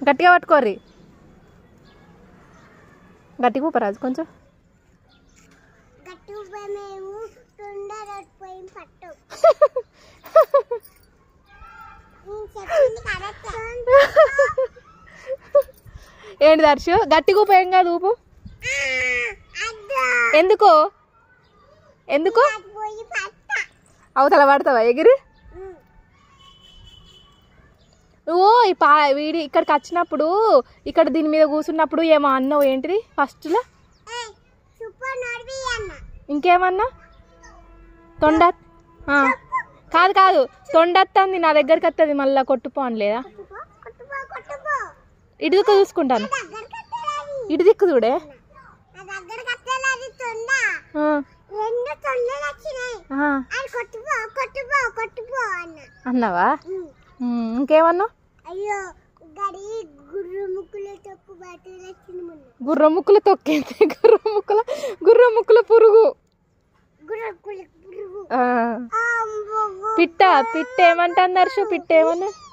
గట్టిగా పట్టుకోర్రి గట్టిగా ఊపరాజు కొంచెం గట్టు మేము తొందర పోయి పట్టు చెప్పింది కరెక్ట్ ఏంటి దర్శు గట్టిగా ఊపు ఏం కాదు ఊపు అద్దా ఎందుకు ఎందుకు పోయి పట్ట అవతల పడతావా ఎగిరి నువ్వు ఈ పా వీడి ఇక్కడికి వచ్చినప్పుడు ఇక్కడ దీని మీద కూర్చున్నప్పుడు ఏమో అన్నావు ఏంటిది ఫస్ట్లో సూపర్ నడివి అన్న ఇంకేమన్నా తొండ ఆ. కాదు కాదు తొండత్తంది నా దగ్గరికి వస్తుంది మళ్ళీ కొట్టుపో అని లేదా కొట్టుపో కొట్టుపో కొట్టుపో ఇటు దిక్కు చూసుకుంటాను దగ్గరికి వస్తలేదు ఇటు దిక్కు చూడే నా దగ్గరికి వస్తలేదు తొండ ఆ, రెండు తొండలు వచ్చినాయి ఆ. అది కొట్టుపో కొట్టుపో కొట్టుపో అన్న అన్నావా ఉమ్. ఉమ్, ఇంకేమన్నా అయ్యో గడి గుర్రు ముక్కులు తప్పు బట్టలు వచ్చింది మొన్న గుర్ర ముక్కులు తొక్కింది గుర్ర ముక్కుల గుర్ర ముక్కుల పురుగు గుర్ర పురుగు ఆ. అమ్మో పిట్ట పిట్ట ఏమంటాను దర్శు పిట్ట ఏమన్నా